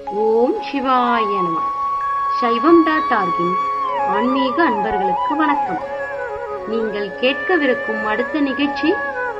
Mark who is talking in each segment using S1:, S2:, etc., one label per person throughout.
S1: ஓம் சிவாய நம சைவம் டாட் ஆர்கின் ஆன்மீக அன்பர்களுக்கு வணக்கம் நீங்கள் கேட்கவிருக்கும் அடுத்த நிகழ்ச்சி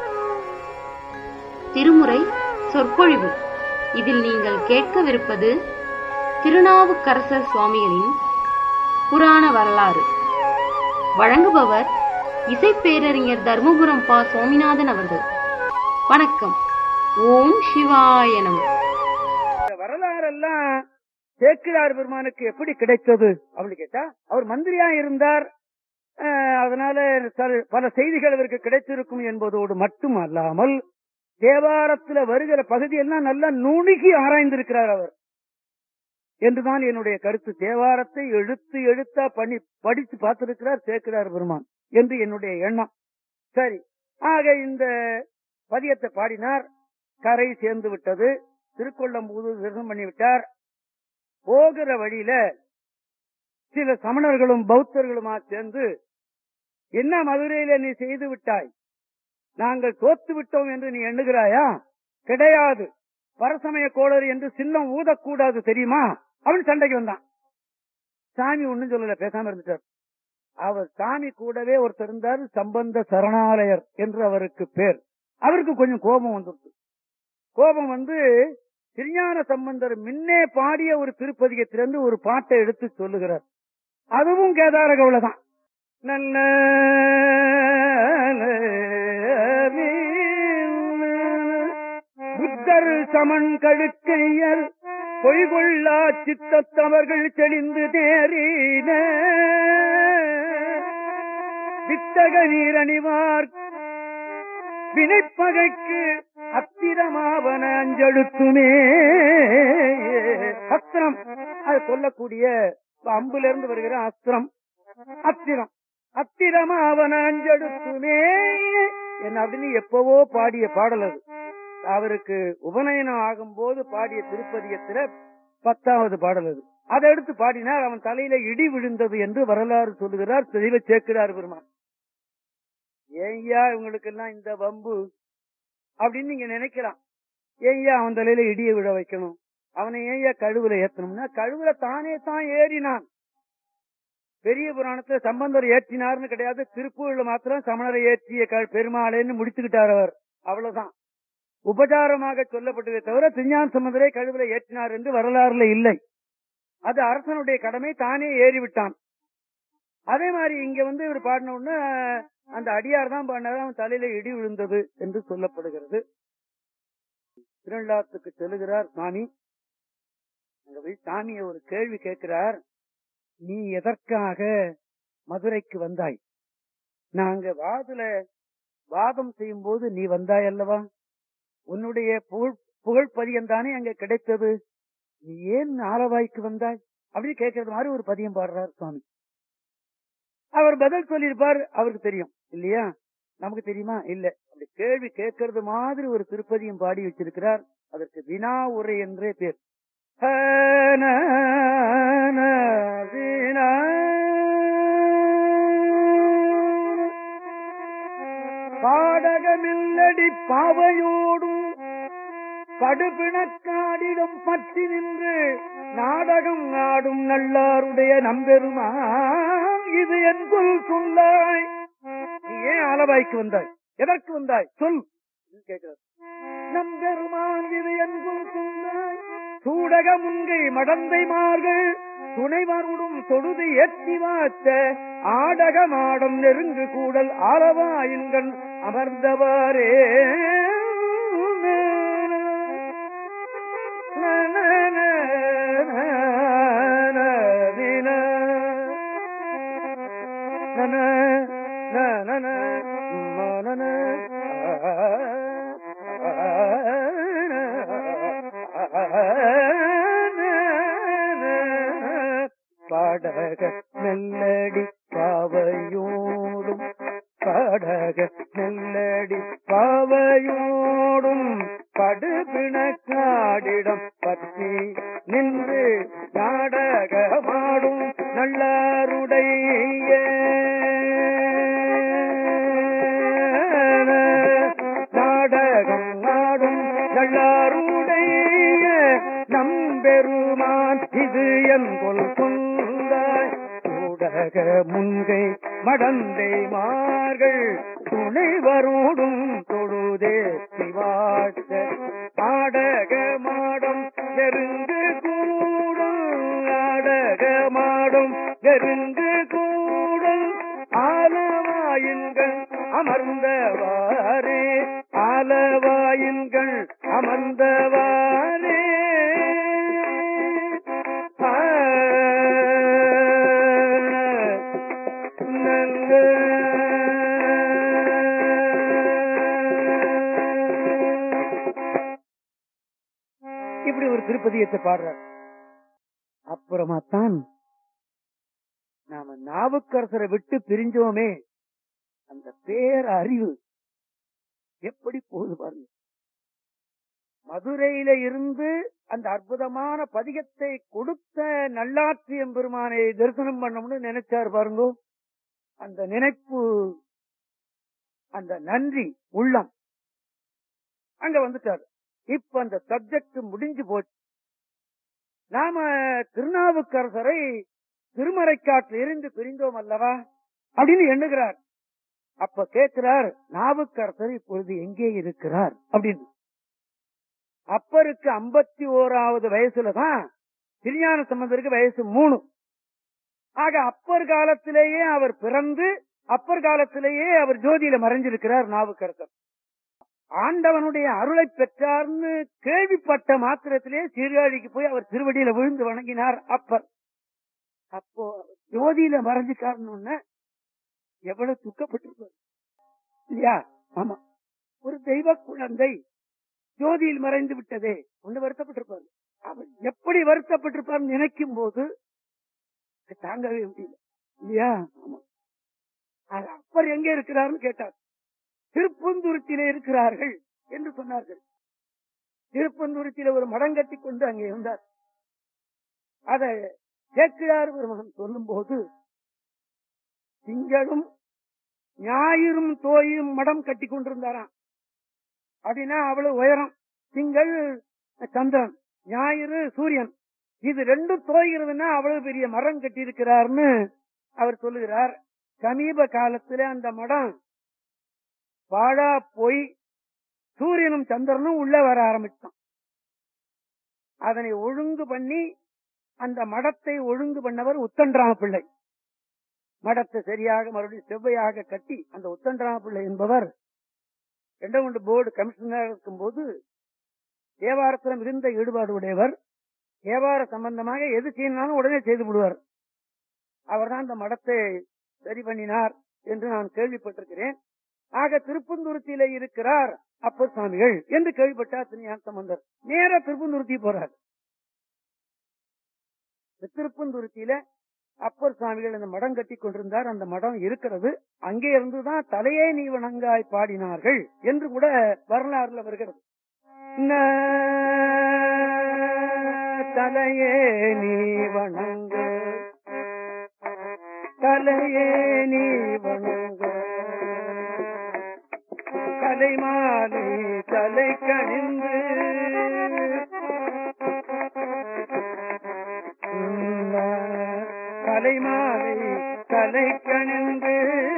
S1: திருமுறை சொற்பொழிவு இதில் நீங்கள் கேட்கவிருப்பது திருநாவுக்கரசர் சுவாமிகளின் புராண வரலாறு வழங்குபவர் இசைப்பேரறிஞர் தர்மபுரம் பா சுவாமிநாதன் அவர்கள் வணக்கம் ஓம் சிவாய நம
S2: இந்த வரலாறெல்லாம் சேக்கிழார் பெருமானுக்கு எப்படி கிடைத்தது அப்படின்னு கேட்டா அவர் மந்திரியா இருந்தார் அஹ், அதனால ச- பல செய்திகள் அவருக்கு கிடைத்திருக்கும் என்பதோடு மட்டும் அல்லாமல் தேவாரத்துல வருகிற பகுதியெல்லாம் நல்லா நுணுகி ஆராய்ந்திருக்கிறார் அவர் என்றுதான் என்னுடைய கருத்து தேவாரத்தை எழுத்து எழுத்தா பண்ணி படித்து பார்த்திருக்கிறார் சேக்கிழார் பெருமான் என்று என்னுடைய எண்ணம் சரி ஆக இந்த பதியத்தை பாடினார் கரை சேர்ந்து விட்டது திருக்கொள்ளம்பூது தரிசனம் பண்ணிவிட்டார் போகிற வழியில சில சமணர்களும் பௌத்தர்களுமா சேர்ந்து என்ன மதுரையில நீ செய்து விட்டாய் நாங்கள் தோத்து விட்டோம் என்று நீ எண்ணுகிறாயா கிடையாது பரசமய கோளர் என்று சின்னம் ஊதக்கூடாது தெரியுமா அவன் சண்டைக்கு வந்தான் சாமி ஒண்ணும் சொல்லல பேசாம இருந்துட்டார் அவர் சாமி கூடவே ஒருத்தர் இருந்தார் சம்பந்த சரணாலயர் என்று அவருக்கு பேர் அவருக்கு கொஞ்சம் கோபம் வந்துருச்சு கோபம் வந்து திருஞான சம்பந்தர் முன்னே பாடிய ஒரு திருப்பதிகத்திலிருந்து ஒரு பாட்டை எடுத்து சொல்லுகிறார் அதுவும் கேதார கவுளதான் நல்ல புத்தர் சமன் கழுக்கையர் பொய்கொள்ளா சித்தத்தவர்கள் தெளிந்து தேறின வித்தக நீரணிவார் வினைப்பகைக்கு அத்திரமாவன அஞ்செழுத்துமே அஸ்திரம் அது சொல்லக்கூடிய அம்புல இருந்து வருகிற அஸ்திரம் அத்திரம் அத்திரமாவன அஞ்செழுத்துமே என்ன அப்படின்னு எப்பவோ பாடிய பாடல் அது அவருக்கு உபநயனம் ஆகும்போது பாடிய திருப்பதியத்துல பத்தாவது பாடல் அது அதை எடுத்து பாடினார் அவன் தலையில இடி விழுந்தது என்று வரலாறு சொல்லுகிறார் தெளிவ சேர்க்கிறார் பெருமான் ஏய்யா இவங்களுக்கு எல்லாம் இந்த வம்பு அப்படின்னு நீங்க நினைக்கலாம் ஏய்யா அவன் தலையில இடியை விழ வைக்கணும் அவனை ஏய்யா கழுவுல ஏத்தணும்னா கழுவுல தானே தான் ஏறினான் பெரிய புராணத்துல சம்பந்தர் ஏற்றினார்னு கிடையாது திருப்பூர்ல மாத்திரம் சமணரை ஏற்றிய க- பெருமாளேன்னு முடிச்சுக்கிட்டார் அவர் அவ்வளவுதான் உபச்சாரமாக சொல்லப்பட்டதே தவிர திருஞான சம்பந்தரை கழுவுல ஏற்றினார் என்று வரலாறுல இல்லை அது அரசனுடைய கடமை தானே ஏறிவிட்டான் அதே மாதிரி இங்க வந்து இவர் பாடின உடனே அந்த அடியார் தான் பாடினார் அவன் தலையில இடி விழுந்தது என்று சொல்லப்படுகிறது திருநள்ளாத்துக்கு செல்லுகிறார் சாமி அங்க போய் சாமியை ஒரு கேள்வி கேட்கிறார் நீ எதற்காக மதுரைக்கு வந்தாய் நாங்க வாதுல வாதம் செய்யும் போது நீ வந்தாய் அல்லவா உன்னுடைய புகழ் புகழ் பதியம் தானே அங்க கிடைத்தது நீ ஏன் ஆலவாய்க்கு வந்தாய் அப்படின்னு கேட்கறது மாதிரி ஒரு பதியம் பாடுறார் சுவாமி அவர் பதில் சொல்லியிருப்பார் அவருக்கு தெரியும் இல்லையா நமக்கு தெரியுமா இல்ல அப்படி கேள்வி கேட்கறது மாதிரி ஒரு திருப்பதியும் பாடி வச்சிருக்கிறார் அதற்கு வினா உரை என்றே பேர் ஹன, ந, வினா. பாடகமில்லடி பாவையோடும் படுபிணக்காடிடம் பற்றி நின்று நாடகம் ஆடும் நல்லாருடைய நம்பெருமான் இது என் சொல் சொல்லாய் நீ ஏன் ஆலவாய்க்கு வந்தாய் எதற்கு வந்தாய் சொல் கேட்கிறார் நம்பெருமான் இது என் சொல் சொல்லாய் சூடக முங்கை மடந்தை மார்கள் துணைவருடும் தொழுது ஏற்றி வாத்த ஆடக மாடம் நெருங்கு கூடல் ஆலவாயின்கண் அமர்ந்தவாரே பாடக மெல்லடி பாவையோடும் பாடக மெல்லடி பாவையோடும் படுபிணக்காடிடம் பற்றி நின்று நாடகமாடும் நல்லாருடைய நாடகம் ஆடும் நல்லாருடைய நம்ப எம்பெருமான் இது என் கொல் கொண்டாய் ஊடக முன்கை மடந்தை மார்கள் துணைவரோடும் தொழுதே சிவாட்ட ஆடக மாடம் நெருங்கு கூடும் ஆடக மாடம் நெருங்கு கூடும் ஆலவாயின்கள் அமர்ந்தவாரே ஆலவாயின்கள் அமர்ந்தவாரே ஆ, நல்ல இப்படி ஒரு திருப்பதியத்தை பாடுறார் அப்புறமா தான் நாம நாவுக்கரசரை விட்டு பிரிஞ்சோமே அந்த பேர் அறிவு எப்படி போகுது பாருங்க மதுரையில இருந்து அந்த அற்புதமான பதிகத்தை கொடுத்த நல்லாட்சி எம்பெருமானை தரிசனம் பண்ணணும்னு நினைச்சார் பாருங்க அந்த நினைப்பு அந்த நன்றி உள்ளம் அங்க வந்துட்டார் இப்ப அந்த சப்ஜெக்ட் முடிஞ்சு போச்சு நாம திருநாவுக்கரசரை திருமறைக்காட்டில் இருந்து பிரிந்தோம் அல்லவா அப்படின்னு எண்ணுகிறார் அப்ப கேட்கிறார் நாவுக்கரசர் இப்பொழுது எங்கே இருக்கிறார் அப்படின்னு அப்பருக்கு ஐம்பத்தி ஓராவது வயசுலதான் திருஞான சம்பந்தருக்கு வயசு மூணு ஆக அப்பர் காலத்திலேயே அவர் பிறந்து அப்பர் காலத்திலேயே அவர் ஜோதியில மறைஞ்சிருக்கிறார் நாவுக்கரசர் ஆண்டவனுடைய அருளை பெற்றார்னு கேள்விப்பட்ட மாத்திரத்திலே சீர்காழிக்கு போய் அவர் திருவடியில விழுந்து வணங்கினார் அப்பர் அப்போ ஜோதியில மறைஞ்சிட்டாருன்னு எவ்வளவு துக்கப்பட்டிருப்பார் இல்லையா ஆமா ஒரு தெய்வ குழந்தை ஜோதியில் மறைந்து விட்டதே ஒண்ணு வருத்தப்பட்டிருப்பார் அவர் எப்படி வருத்தப்பட்டிருப்பார் நினைக்கும் போது தாங்கவே முடியல இல்லையா ஆமா அது அப்பர் எங்கே இருக்கிறார்னு கேட்டார் திருப்பந்துருத்திலே இருக்கிறார்கள் என்று சொன்னார்கள் திருப்பந்துருத்தில ஒரு மடம் கட்டி கொண்டு அங்கே இருந்தார் அதை சேக்கிழார் பெருமகன் சொல்லும் போது திங்களும் ஞாயிறும் தோயும் மடம் கட்டி கொண்டிருந்தாராம் அப்படின்னா அவ்வளவு உயரம் திங்கள் சந்திரன் ஞாயிறு சூரியன் இது ரெண்டும் தோய்கிறதுன்னா அவ்வளவு பெரிய மரம் கட்டி இருக்கிறார்னு அவர் சொல்லுகிறார் சமீப காலத்துல அந்த மடம் பாழா போய் சூரியனும் சந்திரனும் உள்ள வர ஆரம்பிச்சான் அதனை ஒழுங்கு பண்ணி அந்த மடத்தை ஒழுங்கு பண்ணவர் உத்தன்றாம பிள்ளை மடத்தை சரியாக மறுபடியும் செவ்வையாக கட்டி அந்த உத்தன்றாம பிள்ளை என்பவர் ரெண்டகுண்டு போர்டு கமிஷனராக இருக்கும்போது தேவாரத்திலும் இருந்த ஈடுபாடு உடையவர் தேவார சம்பந்தமாக எது செய்யணும் உடனே செய்து விடுவார் அவர்தான் அந்த மடத்தை சரி பண்ணினார் என்று நான் கேள்விப்பட்டிருக்கிறேன் ஆக திருப்பந்துருத்தியில இருக்கிறார் அப்பர் சுவாமிகள் என்று கேள்விப்பட்டார் திருஞான சம்பந்தர் நேர திருப்பந்துருத்தி போறார் திருப்பந்துருத்தியில அப்பர் சுவாமிகள் அந்த மடம் கட்டி கொண்டிருந்தார் அந்த மடம் இருக்கிறது அங்கே இருந்துதான் தலையே நீ வணங்காய் பாடினார்கள் என்று கூட வரலாறுல வருகிறது ந- தலையே நீ வணங்க தலையே நீ வணங்க கலை மாலை தலை கணிந்து கலை மாலை தலை கணிந்து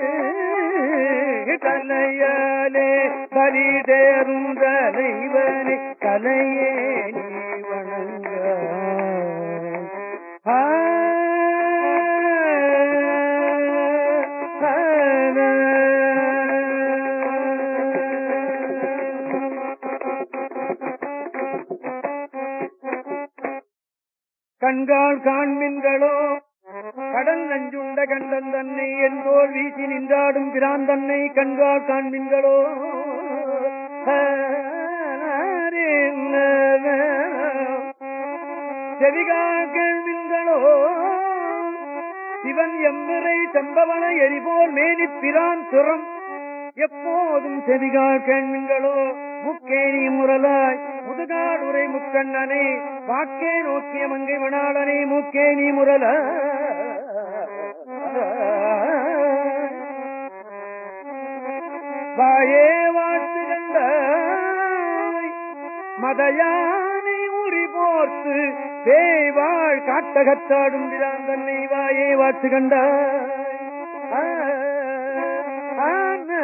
S2: தலையாலே பலி தேரும் தலைவனே தலையே நீ வணங்க ஆ கண்கால் காண்மின்களோ கடல் நஞ்சுண்ட கண்டன் தன்னை என்போல் வீசி நின்றாடும் பிரான் தன்னை கண்கால் காண்மின்களோ செவிகால் கேள்வின்களோ சிவன் எம்மிரை செம்பவன எரிபோல் மேனி பிரான் திறம் எப்போதும் செவிகால் கேள்வின்களோ முக்கேணி முரலாய் முதுகாடுரை முக்கண்ணனே வாக்கே நோக்கிய மங்கை மணாளனே மூக்கேணி முரல வாயே வாழ்த்து கண்டாய் மதயானை உரி போல் போர்த்து பேய்வாள் காட்டகத்தாடும் பிரான் தன்னை வாயே வாத்து கண்டாய் ஆ, ஆ, ந,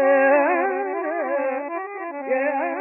S2: ஏ,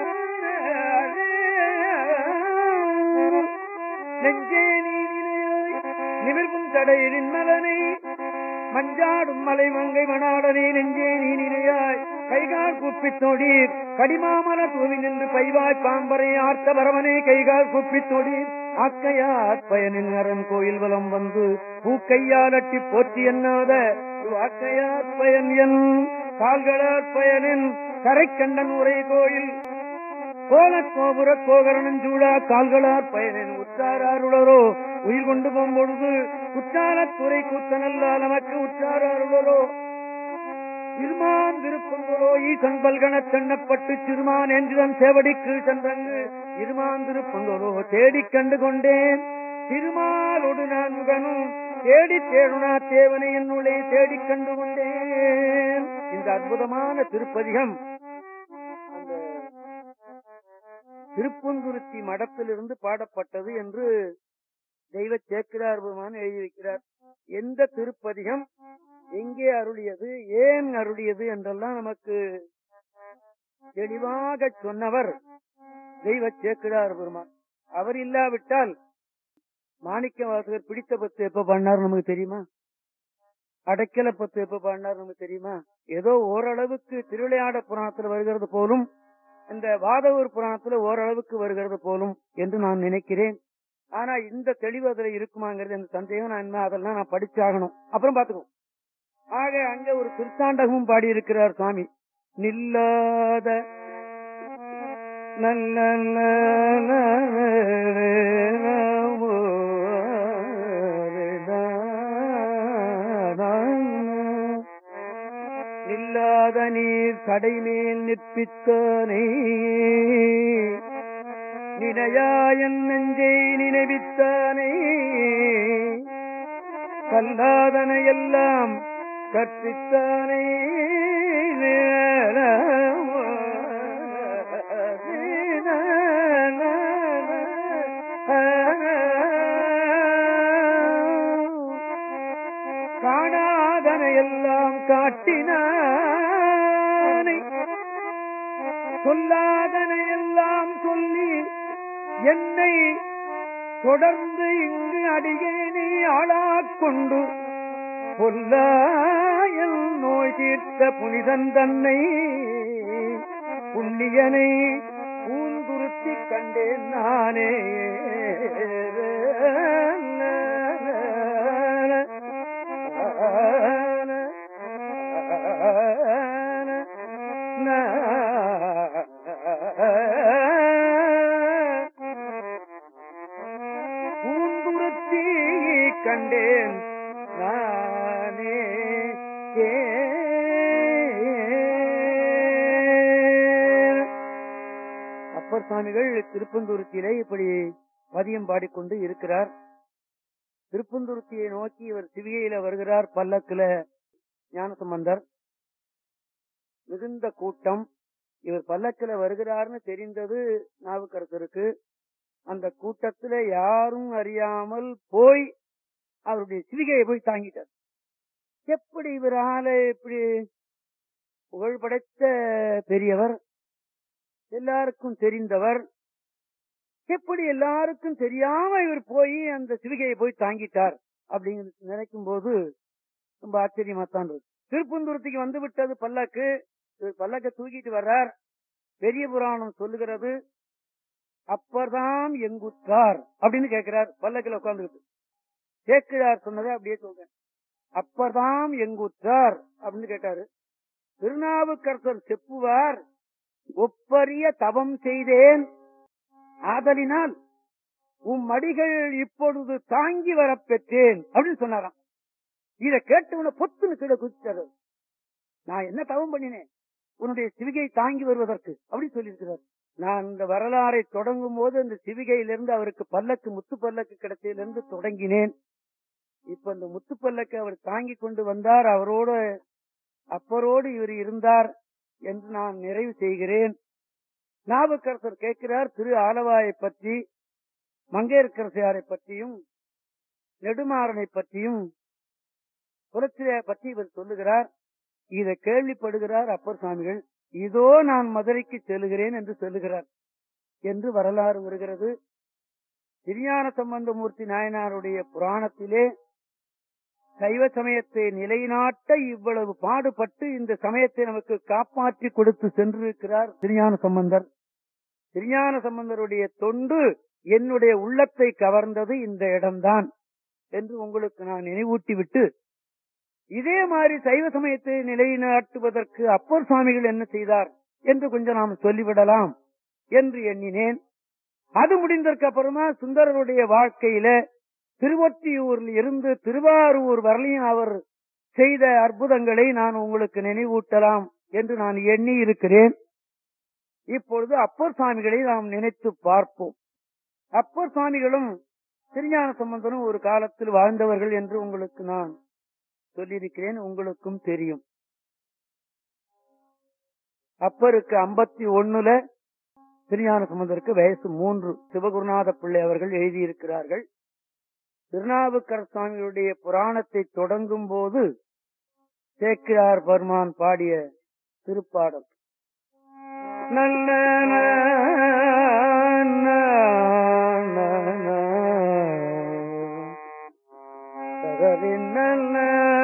S2: நெஞ்சே நீ நினையாய் நிமிர்வும் தடையிலின் மலனை மஞ்சாடும் மலை மங்கை மணாடனே நெஞ்சே நீ நினையாய் கைகால் கூப்பித் தொடீர் கடிமாமல தூவி நின்று பைவாய் பாம்பரை ஆர்த்த பரமனே கைகால் கூப்பித் தொடீர் ஆக்கையார் பயனின் அரண் கோயில் வலம் வந்து பூக்கையால் அட்டி போற்றி எண்ணாத ஆக்கையார் பயன் என் கால்களார் பயனின் கரைக்கண்டன் உரை கோயில் கோல கோபுர கோகரணம் சூடா கால்களார் பயனின் உற்றாராருளரோ உயிர் கொண்டு போம்பொழுது குற்றாலத் துறை கூத்தனல்லா நமக்கு உற்றாராருளரோ இருமான் திருப்பங்களோ ஈசன் பல்கணத் தென்னப்பட்டு சிறுமான் என்றுதன் சேவடிக்கு சென்றங்கு இருமான் திருப்பங்களோ தேடிக் கண்டு கொண்டேன் திருமாலோடு நான் முகனும் தேடி தேடுனா தேவனை என்னுள்ளே தேடிக் கண்டு கொண்டேன் இந்த அற்புதமான திருப்பதிகம் அந்த திருப்பங்குருத்தி மடத்திலிருந்து பாடப்பட்டது என்று தெய்வ சேக்கிரார் பெருமான் எழுதி வைக்கிறார் எந்த திருப்பதிகம் எங்கே அருளியது ஏன் அருளியது என்றெல்லாம் நமக்கு தெளிவாக சொன்னவர் தெய்வ சேக்கிரார் பெருமான் அவர் இல்லாவிட்டால் மாணிக்க வாசகர் பிடித்த பத்து எப்ப பண்ணார் நமக்கு தெரியுமா அடைக்கல பத்து எப்ப பாடினார் நமக்கு தெரியுமா ஏதோ ஓரளவுக்கு திருவிளையாட புராணத்துல வருகிறது போலும் இந்த வாதவூர் புராணத்துல ஓரளவுக்கு வருகிறது போலும் என்று நான் நினைக்கிறேன் ஆனா இந்த தெளிவு அதுல இருக்குமாங்கிறது எனக்கு சந்தேகம் நான் என்ன அதெல்லாம் நான் படிச்சாகணும் அப்புறம் பாத்துக்குவோம் ஆக அங்க ஒரு திருத்தாண்டகமும் பாடி இருக்கிறார் சுவாமி நில்லாத நல்ல நில்லாத நீர் கடைமேல் நிற்பித்தானே நினையாயன் நெஞ்சை நினைவித்தானே கல்லாதன எல்லாம் கற்பித்தானே காணாதன எல்லாம் காட்டினானை சொல்லாதன எல்லாம் சொல்லி என்னை தொடர்ந்து இங்கு அடியேனை ஆளாக்கொண்டு பொல்லாயல் நோய் தீர்த்த புனிதன் தன்னை புண்ணியனை பூந்துருத்தி கண்டேன் நானே பூந்துருத்தி கண்டேன் நானே அப்பர் சுவாமிகள் திருப்பந்துருத்தியிலே இப்படி பதியம் பாடிக்கொண்டு இருக்கிறார் திருப்பந்துருத்தியை நோக்கி இவர் சிவிகையில வருகிறார் பல்லக்குல ஞானசம்பந்தர் மிகுந்த கூட்டம் இவர் பல்லக்குல வருகிறார்னு தெரிந்தது நாவுக்கரசருக்கு அந்த கூட்டத்துல யாரும் அறியாமல் போய் அவருடைய சிவிகையை போய் தாங்கிட்டார் எப்படி இவரால இப்படி புகழ் படைத்த பெரியவர் எல்லாருக்கும் தெரிந்தவர் எப்படி எல்லாருக்கும் தெரியாம இவர் போய் அந்த சிவிகையை போய் தாங்கிட்டார் அப்படிங்கிறது நினைக்கும் போது ரொம்ப ஆச்சரியமா தான் இருக்கு திருப்பந்தூரத்துக்கு வந்து விட்டது பல்லக்கு இவர் பல்லக்க தூக்கிட்டு வர்றார் பெரிய புராணம் சொல்லுகிறது அப்பர்தாம் எங்குற்றார் அப்படின்னு கேட்கிறார் பல்லக்கில் உட்கார்ந்துகிட்டு சேக்கிழார் சொன்னதை அப்படியே சொல்றேன் அப்பர்தாம் எங்குற்றார் அப்படின்னு கேட்டாரு திருநாவுக்கரசர் செப்புவார் ஒப்பரிய தவம் செய்தேன் ஆதலினால் உம் மடிகள் இப்பொழுது தாங்கி வரப் பெற்றேன் அப்படின்னு சொன்னாராம் இத கேட்டவன பொத்துன்னு கீழே குதிச்சாரு நான் என்ன தவம் பண்ணினேன் உன்னுடைய சிவிகை தாங்கி வருவதற்கு அப்படின்னு சொல்லியிருக்கிறார் நான் இந்த வரலாறை தொடங்கும் போது இந்த சிவிகையிலிருந்து அவருக்கு பல்லக்கு முத்து பல்லக்கு கிடைச்சதிலிருந்து தொடங்கினேன் இப்ப இந்த முத்து பல்லக்கு அவர் தாங்கி கொண்டு வந்தார் அவரோட அப்பரோடு இவர் இருந்தார் என்று நான் நிறைவு செய்கிறேன் நாவுக்கரசர் கேட்கிறார் திரு ஆலவாயை பற்றி மங்கையர்க்கரசியாரை பற்றியும் நெடுமாறனை பற்றியும் புரட்சியை பற்றி இவர் சொல்லுகிறார் இதை கேள்விப்படுகிறார் அப்பர் சுவாமிகள் இதோ நான் மதுரைக்கு செல்லுகிறேன் என்று சொல்லுகிறார் என்று வரலாறு வருகிறது திருஞான சம்பந்தமூர்த்தி நாயனாருடைய புராணத்திலே சைவ சமயத்தை நிலைநாட்ட இவ்வளவு பாடுபட்டு இந்த சமயத்தை நமக்கு காப்பாற்றி கொடுத்து சென்றிருக்கிறார் திருஞான சம்பந்தர் திருஞான சம்பந்தருடைய தொண்டு என்னுடைய உள்ளத்தை கவர்ந்தது இந்த இடம்தான் என்று உங்களுக்கு நான் நினைவூட்டி விட்டு இதே மாதிரி சைவ சமயத்தை நிலைநாட்டுவதற்கு அப்பர் சுவாமிகள் என்ன செய்தார் என்று கொஞ்சம் நாம் சொல்லிவிடலாம் என்று எண்ணினேன் அது முடிந்ததற்கு அப்புறமா சுந்தரருடைய வாழ்க்கையில திருவொற்றியூரில் இருந்து திருவாரூர் வரலையும் அவர் செய்த அற்புதங்களை நான் உங்களுக்கு நினைவூட்டலாம் என்று நான் எண்ணி இருக்கிறேன் இப்பொழுது அப்பர் சுவாமிகளை நாம் நினைத்து பார்ப்போம் அப்பர் சுவாமிகளும் திருஞான சம்பந்தனும் ஒரு காலத்தில் வாழ்ந்தவர்கள் என்று உங்களுக்கு நான் சொல்லியிருக்கிறேன் உங்களுக்கும் தெரியும் அப்பருக்கு ஐம்பத்தி ஒண்ணுல திருஞான சம்பந்தருக்கு வயசு மூன்று சிவகுருநாத பிள்ளை அவர்கள் எழுதியிருக்கிறார்கள் திருநாவுக்கர சுவாமிகளுடைய புராணத்தை தொடங்கும் போது சேக்கிரார் பர்மான் பாடிய திருப்பாடல் நல்ல நல்ல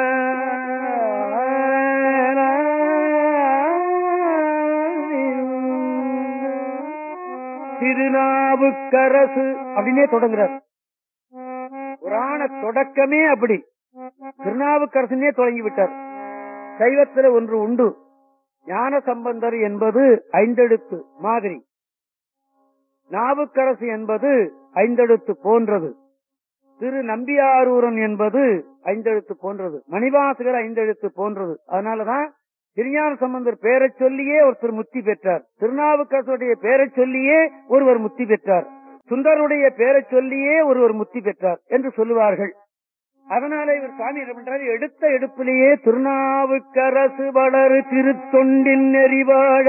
S2: திருநாவுக்கரசு அப்படின்னே தொடங்குறார் புராண தொடக்கமே அப்படி திருநாவுக்கரசுனே தொடங்கி விட்டார் சைவத்துல ஒன்று உண்டு ஞான சம்பந்தர் என்பது ஐந்தெழுத்து மாதிரி நாவுக்கரசு என்பது ஐந்தெழுத்து போன்றது திரு நம்பியாரூரன் என்பது ஐந்தெழுத்து போன்றது மணிவாசகர் ஐந்தெழுத்து போன்றது அதனாலதான் திருஞான சம்பந்தர் பேரை சொல்லியே ஒருத்தர் முத்தி பெற்றார் திருநாவுக்கரசுடைய பேரை சொல்லியே ஒருவர் முத்தி பெற்றார் சுந்தருடைய பேரை சொல்லியே ஒருவர் முத்தி பெற்றார் என்று சொல்லுவார்கள் அதனால இவர் சாமி என்ன பண்றாரு எடுத்த எடுப்பிலேயே திருநாவுக்கரசு வளரு திருத்தொண்டின் நெறிவாழ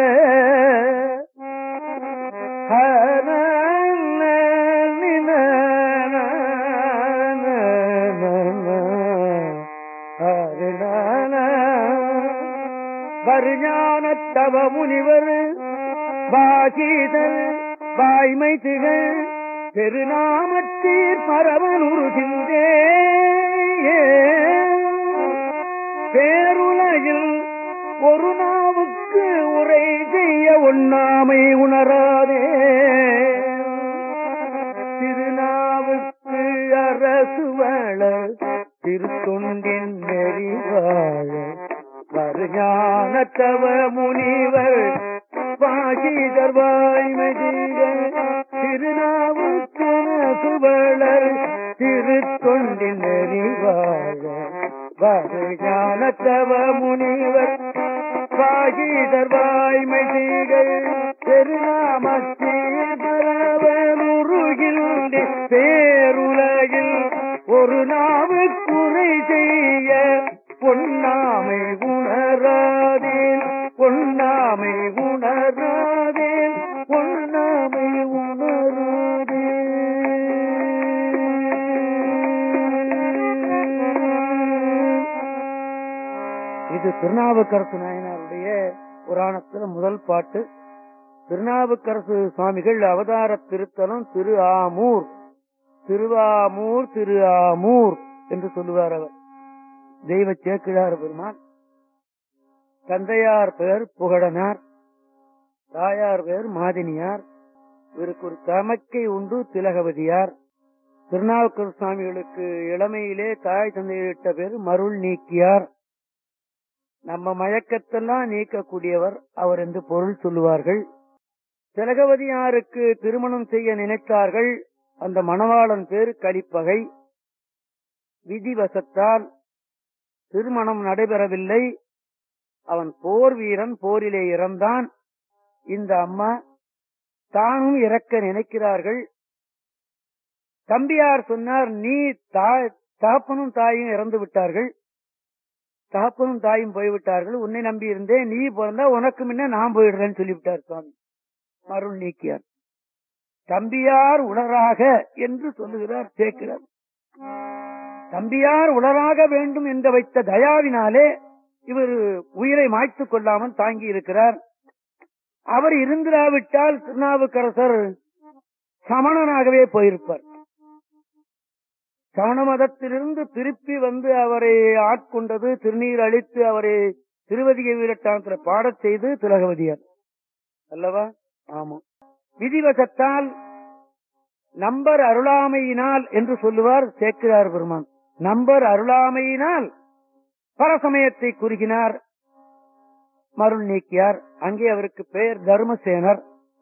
S2: வருஞான தவ முனிவர் வாகீதர் வாய்மை திகழ் பெருநாமத்தீர் பரவன் உருகின்றே பேருலகில் ஒரு நாவுக்கு உரை செய்ய ஒண்ணாமை உணராதே திருநாவுக்கு அரசு வள திருத்தொண்டின் நெறிவாழ வருஞான தவ முனிவர் பாகிதர் வாய்மதிகள் திருநாவுக்கரசுவளர் திருத்தொண்டின் நெறிவாழ வருஞான தவ முனிவர் பாகிதர் வாய்மதிகள் திருநாமத்தேருகின்ற பேருலகில் ஒரு நாவு குறை செய்ய பொன்னாமை உணராதேன் பொன்னாமை உணராதேன் பொன்னாமை உணராதே இது திருநாவுக்கரசு நாயனாருடைய புராணத்துல முதல் பாட்டு திருநாவுக்கரசு சுவாமிகள் அவதார திருத்தலம் திரு ஆமூர் திருவாமூர் திரு ஆமூர் என்று சொல்லுவார் அவர் தெய்வ சேக்கிழார் பெருமான் தந்தையார் பெயர் புகழனார் தாயார் பெயர் மாதினியார் இவருக்கு ஒரு தமக்கை உண்டு திலகவதியார் திருநாவுக்கர் சுவாமிகளுக்கு இளமையிலே தாய் தந்தையிட்ட பேர் மருள் நீக்கியார் நம்ம மயக்கத்தெல்லாம் நீக்கக்கூடியவர் அவர் என்று பொருள் சொல்லுவார்கள் திலகவதியாருக்கு திருமணம் செய்ய நினைத்தார்கள் அந்த மணவாளன் பேர் கலிப்பகை விதிவசத்தால் திருமணம் நடைபெறவில்லை அவன் போர் வீரன் போரிலே இறந்தான் இந்த அம்மா தானும் இறக்க நினைக்கிறார்கள் தம்பியார் சொன்னார் நீ தகப்பனும் தாயும் இறந்து விட்டார்கள் தகப்பனும் தாயும் போய்விட்டார்கள் உன்னை நம்பி இருந்தேன் நீ பிறந்தா உனக்கு முன்ன நான் போயிடுறேன்னு சொல்லிவிட்டார் சுவாமி அருள் நீக்கியார் தம்பியார் உளராக என்று சொல்லுகிறார் சேர்க்கிறார் தம்பியார் உளராக வேண்டும் என்று வைத்த தயாவினாலே இவர் உயிரை மாய்த்துக் கொள்ளாமல் தாங்கி இருக்கிறார் அவர் இருந்திராவிட்டால் திருநாவுக்கரசர் சமணனாகவே போயிருப்பார் சமண மதத்திலிருந்து திருப்பி வந்து அவரை ஆட்கொண்டது திருநீர் அளித்து அவரை திருவதிகை வீரட்டானத்துல பாடச் செய்து திலகவதியார் அல்லவா ஆமா விதிவசத்தால் நம்பர் அருளாமையினால் என்று சொல்லுவார் சேக்கிரார் பெருமான் நம்பர் அருளாமையினால் பரசமயத்தை குறுகினார் மருள் நீக்கியார் அங்கே அவருக்கு பெயர் தர்மசேனர்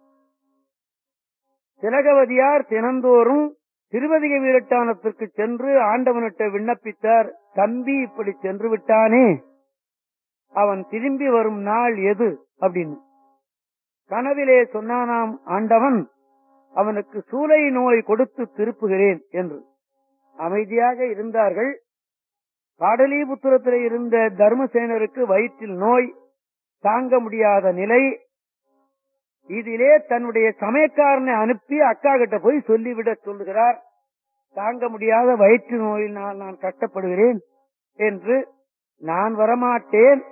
S2: திலகவதியார் தினந்தோறும் திருவதிக வீரட்டானத்திற்கு சென்று ஆண்டவனிட்ட விண்ணப்பித்தார் தம்பி இப்படி சென்று விட்டானே அவன் திரும்பி வரும் நாள் எது அப்படின்னு கனவிலே சொன்னானாம் ஆண்டவன் அவனுக்கு சூளை நோய் கொடுத்து திருப்புகிறேன் என்று அமைதியாக இருந்தார்கள் பாடலிபுத்திரத்தில் இருந்த தர்மசேனருக்கு வயிற்றில் நோய் தாங்க முடியாத நிலை இதிலே தன்னுடைய சமயக்காரனை அனுப்பி அக்கா கிட்ட போய் சொல்லிவிட சொல்லுகிறார் தாங்க முடியாத வயிற்று நோயினால் நான் கஷ்டப்படுகிறேன் என்று நான் வரமாட்டேன்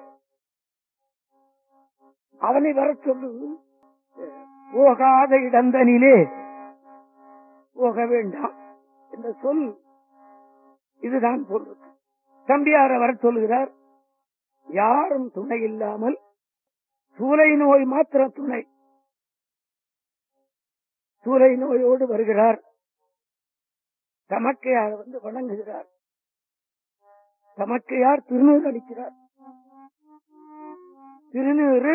S2: அவனை வர சொல்லு போகாத இடந்தனிலே போக வேண்டாம் என்ற சொல் இதுதான் சொல்றது தம்பியார வர சொல்லுகிறார் யாரும் துணை இல்லாமல் சூளை நோய் மாத்திர துணை சூளை நோயோடு வருகிறார் தமக்கையார் வந்து வணங்குகிறார் தமக்கையார் திருநூறு அளிக்கிறார் திருநூறு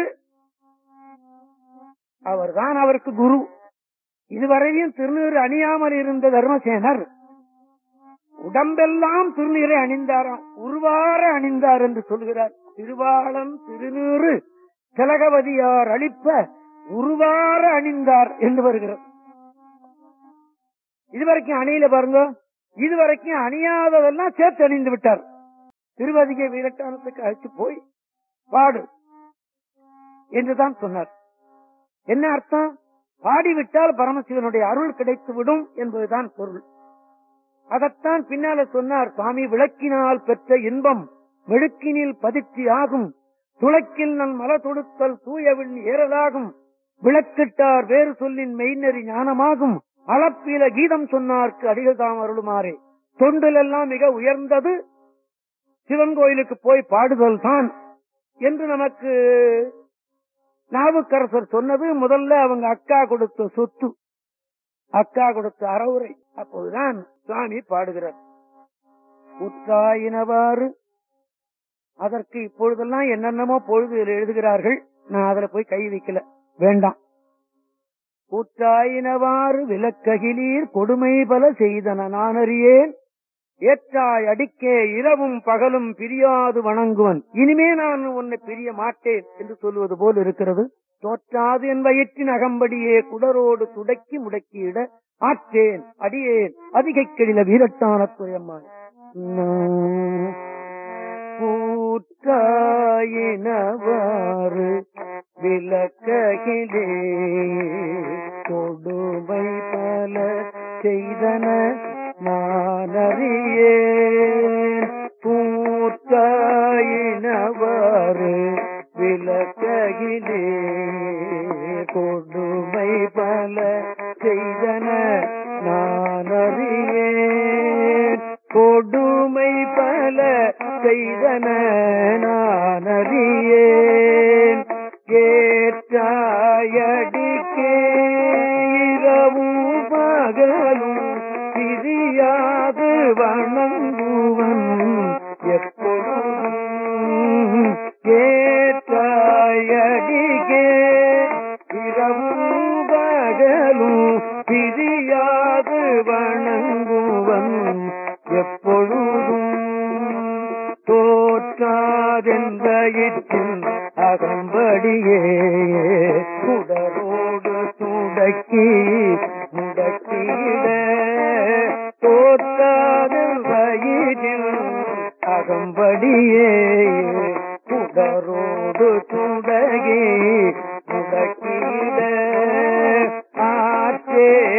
S2: அவர்தான் அவருக்கு குரு இதுவரையும் திருநீறு அணியாமல் இருந்த தர்மசேனர் உடம்பெல்லாம் திருநீரை அணிந்தாராம் உருவார அணிந்தார் என்று சொல்கிறார் திருவாளன் திருநீறு திலகவதியார் அளிப்ப உருவார அணிந்தார் என்று வருகிறது இதுவரைக்கும் அணியில பாருங்க இதுவரைக்கும் அணியாததெல்லாம் சேர்த்து அணிந்து விட்டார் திருவதிகை வீரட்டானத்துக்கு அழைத்து போய் பாடு என்றுதான் சொன்னார் என்ன அர்த்தம் பாடிவிட்டால் பரமசிவனுடைய அருள் கிடைத்து விடும் என்பதுதான் பொருள் அதைத்தான் பின்னால சொன்னார் சுவாமி விளக்கினால் பெற்ற இன்பம் மெழுக்கினில் பதிர்ச்சி ஆகும் துளக்கில் நன் மல தொடுத்தல் தூயவின் ஏறலாகும் விளக்கிட்டார் வேறு சொல்லின் மெய்நெறி ஞானமாகும் அளப்பில கீதம் சொன்னார்க்கு அடிகள் தாம் அருளுமாறே தொண்டில் எல்லாம் மிக உயர்ந்தது சிவன் கோயிலுக்கு போய் பாடுதல் தான் என்று நமக்கு நாவுக்கரசர் சொன்னது முதல்ல அவங்க அக்கா கொடுத்த சொத்து அக்கா கொடுத்த அறவுரை அப்போதுதான் சுவாமி பாடுகிறார் உத்தாயினவாறு அதற்கு இப்பொழுதெல்லாம் என்னென்னமோ பொழுது எழுதுகிறார்கள் நான் அதுல போய் கை வைக்கல வேண்டாம் கூற்றாயினவாறு விலக்ககிலீர் கொடுமை பல செய்தன நான் அறியேன் ஏற்றாய் அடிக்கே இரவும் பகலும் பிரியாது வணங்குவன் இனிமே நான் உன்னை பிரிய மாட்டேன் என்று சொல்லுவது போல் இருக்கிறது தோற்றாது என் வயிற்றின் அகம்படியே குடரோடு துடக்கி முடக்கியிட ஆற்றேன் அடியேன் அதிகை கெடில வீரட்டான துயம்மான் கூற்றாயினவாறு விளக்ககிலே கொடுமை பல செய்தன நான் அறியேன் கூற்றாயினவாறு விளக்ககிலே கொடுமை பல செய்தன நான் அறியேன் கொடுமை பல செய்தன நான் அறியேன் கேட்டாயடிக்கே இரவும் பகலும் பிரியாது வணங்குவன் எப்பொழுதும் கேட்டாயடிக்கே இரவும் பகலும் பிரியாது வணங்குவன் எப்பொழுதும் தோற்றாதென்ற இற்றின் அகம்படியே குடரோடு துடக்கி முடக்கிட தோற்றாதென்ற இற்றின் அகம்படியே குடரோடு துடகி முடக்கிட ஆற்றே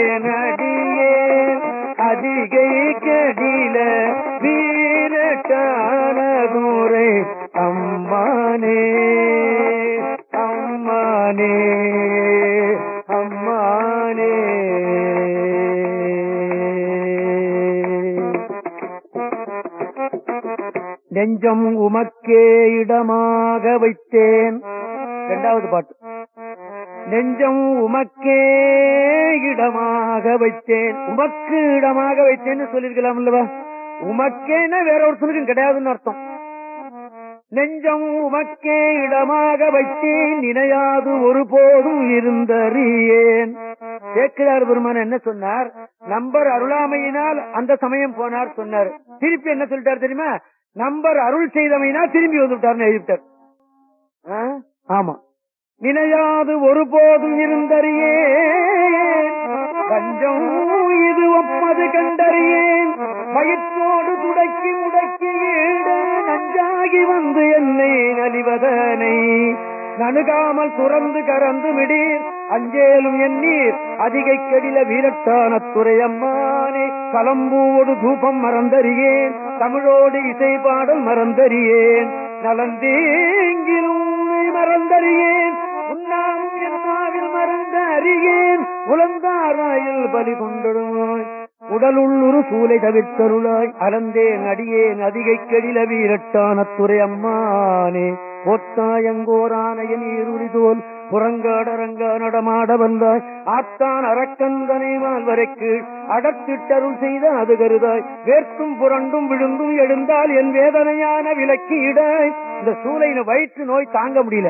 S2: அதிகை கடில வீரட்டான தூரை அம்மானே அம்மானே அம்மானே நெஞ்சம் உமக்கே இடமாக வைத்தேன் இரண்டாவது பாட்டு நெஞ்சம் உமக்கே இடமாக வைத்தேன் உமக்கு இடமாக வைத்தேன்னு சொல்லிருக்கலாம் அல்லவா உமக்கேன்னா வேற ஒருத்தனுக்கும் கிடையாதுன்னு அர்த்தம் நெஞ்சம் உமக்கே இடமாக வைத்தேன் நினையாது ஒருபோதும் இருந்தறியேன் சேக்கிரார் பெருமான என்ன சொன்னார் நம்பர் அருளாமையினால் அந்த சமயம் போனார் சொன்னார் திருப்பி என்ன சொல்லிட்டார் தெரியுமா நம்பர் அருள் செய்தமையினால் திரும்பி வந்துட்டார்னு எழுதிட்டார் ஆ? ஆமா நினையாது ஒருபோதும் இருந்தறியேன் கஞ்சம் இது ஒப்பது கண்டறியேன் வயிற்றோடு துடக்கி முடக்கி ஈட நஞ்சாகி வந்து என்னை நலிவதனை நணுகாமல் துறந்து கறந்து விடீர் அஞ்சேலும் எண்ணீர் அதிகை கடில வீரட்டான துறையம்மானே கலம்பூவோடு தூபம் மறந்தறியேன் தமிழோடு இசை பாடல் மறந்தறியேன் நலந்தேங்கிலும் உன்னை மறந்தறியேன் உன்னாமும் என்னாவில் மறந்த அறியேன் உலந்தாராயில் பலி கொண்டடுமாய் உடலுள்ளொரு சூலை தவிர்த்தருளாய் அலந்தேன் அடியேன் அதிகை கடில வீரட்டான துறை அம்மானே போத்தாயங்கோரானையன் ஈருளி தோல் புறங்காடரங்க நடமாட வந்தாய் ஆத்தான் அரக்கந்தனை மால்வரைக்கு அடத்திட்டருள் செய்த அது கருதாய் வேர்த்தும் புரண்டும் விழுந்தும் எழுந்தால் என் வேதனையான விலக்கி இடாய் இந்த சூளையின வயிற்று நோய் தாங்க முடியல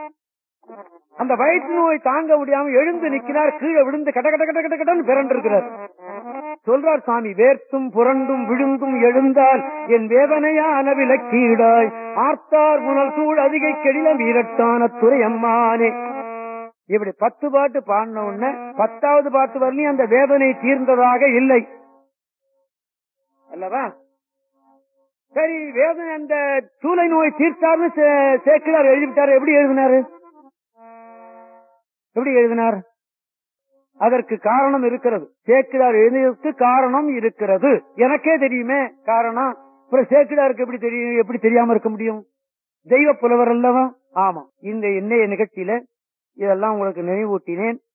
S2: அந்த வயிற்று நோய் தாங்க முடியாம எழுந்து நிக்கிறார் கீழே விழுந்து கட கட கட கட கடன்னு பிறண்டு இருக்கிறார் சொல்றார் சாமி வேர்த்தும் புரண்டும் விழுந்தும் எழுந்தால் என் வேதனையான விலக்கீடாய் ஆர்த்தார் புனல் சூழ் அதிகை கெடில வீரட்டான துறை அம்மானே இப்படி பத்து பாட்டு பாடின உடனே பத்தாவது பாட்டு வரலையும் அந்த வேதனை தீர்ந்ததாக இல்லை அல்லவா சரி வேதனை அந்த சூளை நோய் தீர்த்தார்னு சே- சேக்கிழார் எழுதிவிட்டாரு எப்படி எழுதினாரு எப்படி எழுதினார் அதற்கு காரணம் இருக்கிறது சேக்கிழார் எழுதியதற்கு காரணம் இருக்கிறது எனக்கே தெரியுமே காரணம் அப்புறம் சேக்கிழாருக்கு எப்படி தெரியும் எப்படி தெரியாம இருக்க முடியும் தெய்வ புலவர் அல்லவா ஆமா இந்த இன்னைய நிகழ்ச்சியில இதெல்லாம் உங்களுக்கு நினைவூட்டினேன்